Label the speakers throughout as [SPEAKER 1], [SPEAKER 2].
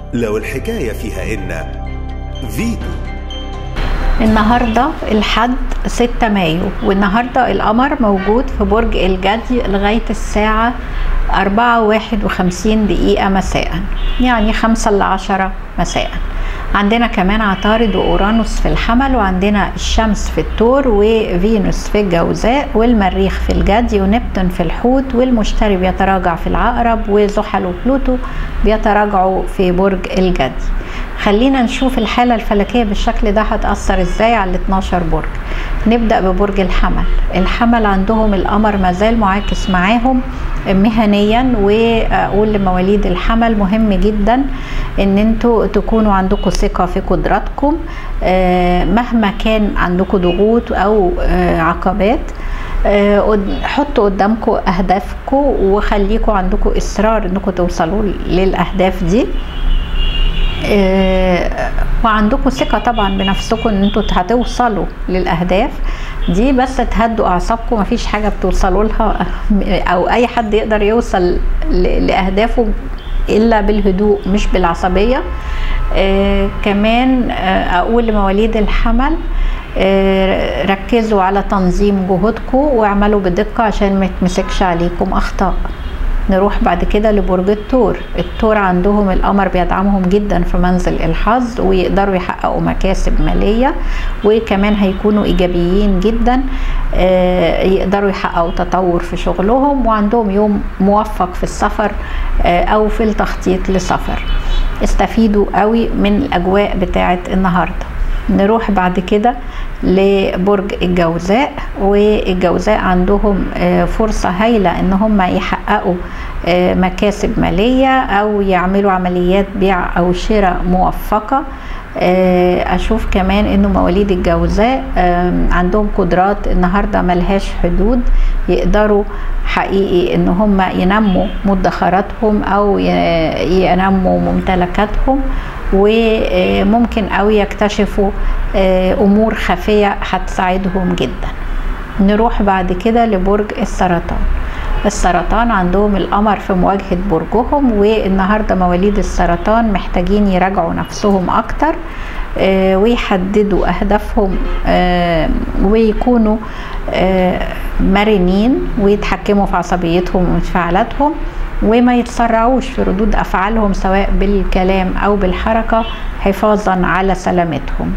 [SPEAKER 1] لو الحكاية فيها إن فيتو
[SPEAKER 2] النهارده الحد 6 مايو والنهارده القمر موجود في برج الجدي لغايه الساعه 4 51 دقيقه مساء يعني 5 ل 10 مساء عندنا كمان عطارد واورانوس في الحمل وعندنا الشمس في الثور وفينوس في الجوزاء والمريخ في الجدي ونبتون في الحوت والمشتري بيتراجع في العقرب وزحل وبلوتو بيتراجعوا في برج الجدي خلينا نشوف الحالة الفلكية بالشكل ده هتأثر ازاي على ال 12 برج نبدأ ببرج الحمل الحمل عندهم القمر مازال معاكس معاهم مهنيا واقول لمواليد الحمل مهم جدا ان انتوا تكونوا عندكم ثقه في قدراتكم مهما كان عندكم ضغوط او عقبات حطوا قدامكم اهدافكم وخليكم عندكم اصرار انكم توصلوا للاهداف دي وعندكم ثقة طبعا بنفسكم ان انتوا هتوصلوا للاهداف دي بس تهدوا اعصابكم مفيش حاجة بتوصلوا لها او اي حد يقدر يوصل لاهدافه الا بالهدوء مش بالعصبية آه كمان آه اقول لمواليد الحمل آه ركزوا على تنظيم جهودكم واعملوا بدقة عشان ما يتمسكش عليكم اخطاء نروح بعد كده لبرج الثور الثور عندهم القمر بيدعمهم جدا في منزل الحظ ويقدروا يحققوا مكاسب مالية وكمان هيكونوا إيجابيين جدا يقدروا يحققوا تطور في شغلهم وعندهم يوم موفق في السفر أو في التخطيط لسفر استفيدوا قوي من الأجواء بتاعة النهارده نروح بعد كده لبرج الجوزاء والجوزاء عندهم فرصة هايلة ان هم يحققوا مكاسب مالية او يعملوا عمليات بيع او شراء موفقة اشوف كمان انه مواليد الجوزاء عندهم قدرات النهاردة ملهاش حدود يقدروا حقيقي ان هم ينموا مدخراتهم او ينموا ممتلكاتهم وممكن قوي يكتشفوا امور خفيه هتساعدهم جدا نروح بعد كده لبرج السرطان السرطان عندهم القمر في مواجهة برجهم والنهاردة مواليد السرطان محتاجين يراجعوا نفسهم أكتر ويحددوا أهدافهم ويكونوا مرنين ويتحكموا في عصبيتهم وانفعالاتهم وما يتسرعوش في ردود افعالهم سواء بالكلام او بالحركه حفاظا على سلامتهم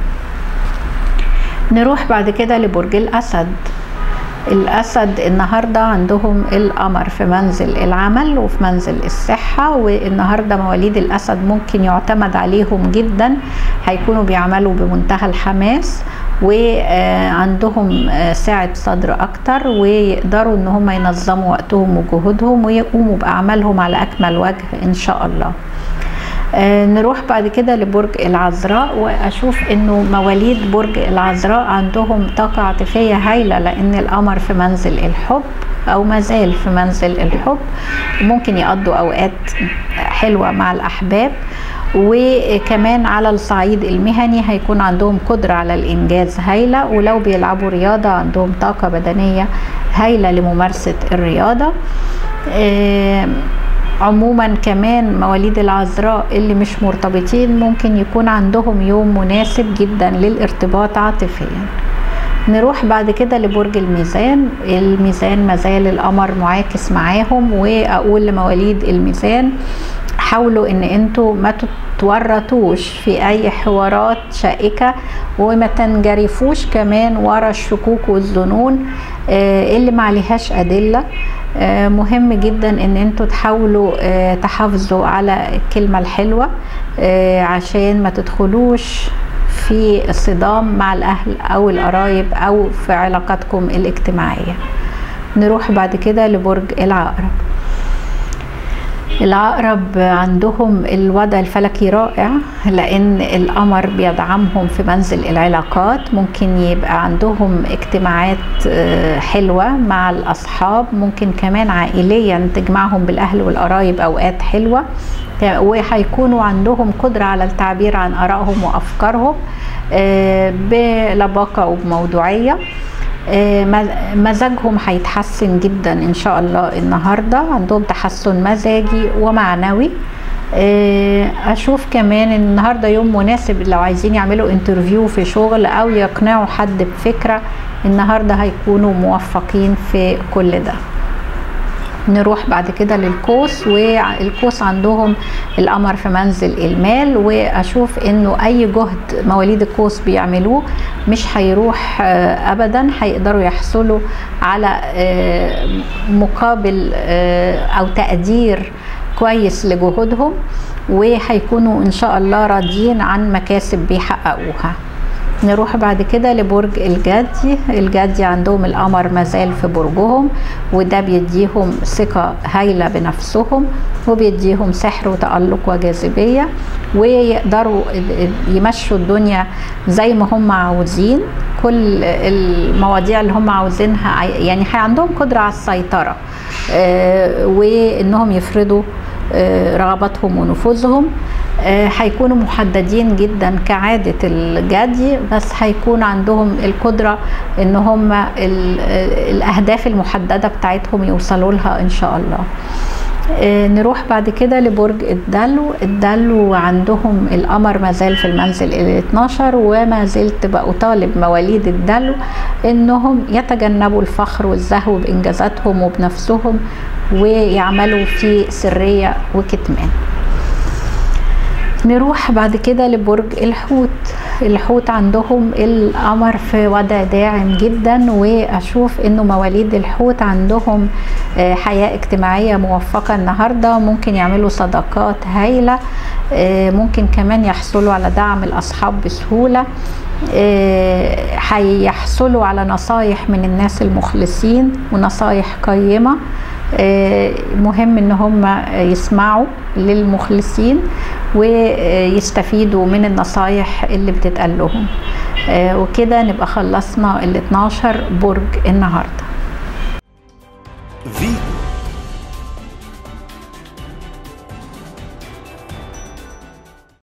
[SPEAKER 2] نروح بعد كده لبرج الاسد الاسد النهارده عندهم القمر في منزل العمل وفي منزل الصحه والنهارده مواليد الاسد ممكن يعتمد عليهم جدا هيكونوا بيعملوا بمنتهى الحماس وعندهم سعة صدر أكتر ويقدروا إن هم ينظموا وقتهم وجهودهم ويقوموا بأعمالهم على أكمل وجه إن شاء الله نروح بعد كده لبرج العذراء واشوف انه مواليد برج العذراء عندهم طاقه عاطفيه هايله لان القمر في منزل الحب او مازال في منزل الحب ممكن يقضوا اوقات حلوه مع الاحباب وكمان على الصعيد المهني هيكون عندهم قدرة على الإنجاز هايلة ولو بيلعبوا رياضة عندهم طاقة بدنية هايلة لممارسة الرياضة عموما كمان مواليد العذراء اللي مش مرتبطين ممكن يكون عندهم يوم مناسب جدا للارتباط عاطفيا نروح بعد كده لبرج الميزان الميزان مازال القمر معاكس معاهم واقول لمواليد الميزان حاولوا ان انتوا ما تتورطوش في اي حوارات شائكه وما تنجرفوش كمان ورا الشكوك والظنون اللي ما عليهاش ادله مهم جدا ان انتوا تحاولوا تحافظوا على الكلمه الحلوه عشان ما تدخلوش في صدام مع الاهل او القرايب او في علاقاتكم الاجتماعيه نروح بعد كده لبرج العقرب العقرب عندهم الوضع الفلكي رائع لان القمر بيدعمهم في منزل العلاقات ممكن يبقى عندهم اجتماعات حلوه مع الاصحاب ممكن كمان عائليا تجمعهم بالاهل والقرايب اوقات حلوه وهيكونوا عندهم قدره على التعبير عن ارائهم وافكارهم بلباقه وبموضوعيه مزاجهم هيتحسن جدا ان شاء الله النهارده عندهم تحسن مزاجي ومعنوي آه، اشوف كمان ان النهارده يوم مناسب لو عايزين يعملوا انترفيو في شغل او يقنعوا حد بفكره النهارده هيكونوا موفقين في كل ده نروح بعد كده للقوس والقوس عندهم القمر في منزل المال واشوف انه اي جهد مواليد القوس بيعملوه مش هيروح آه، ابدا هيقدروا يحصلوا على آه، مقابل آه، او تقدير كويس لجهودهم وهيكونوا ان شاء الله راضيين عن مكاسب بيحققوها نروح بعد كده لبرج الجدي الجدي عندهم القمر مازال في برجهم وده بيديهم ثقة هايلة بنفسهم وبيديهم سحر وتألق وجاذبية ويقدروا يمشوا الدنيا زي ما هم عاوزين كل المواضيع اللي هم عاوزينها يعني عندهم قدرة على السيطرة آه، وانهم يفرضوا آه، رغباتهم ونفوذهم آه، هيكونوا محددين جدا كعادة الجدي بس هيكون عندهم القدرة ان هم ال- آه، الاهداف المحددة بتاعتهم يوصلوا لها ان شاء الله آه، نروح بعد كده لبرج الدلو الدلو عندهم القمر مازال في المنزل ال 12 وما زلت بأطالب مواليد الدلو انهم يتجنبوا الفخر والزهو بانجازاتهم وبنفسهم ويعملوا في سرية وكتمان نروح بعد كده لبرج الحوت الحوت عندهم القمر في وضع داعم جدا واشوف انه مواليد الحوت عندهم آه، حياة اجتماعية موفقة النهاردة ممكن يعملوا صداقات هايلة آه، ممكن كمان يحصلوا على دعم الاصحاب بسهولة آه، هيحصلوا على نصايح من الناس المخلصين ونصايح قيمة آه، مهم ان هم يسمعوا للمخلصين ويستفيدوا من النصايح اللي بتتقال لهم آه، وكده نبقى خلصنا ال 12 برج النهارده
[SPEAKER 1] فيتو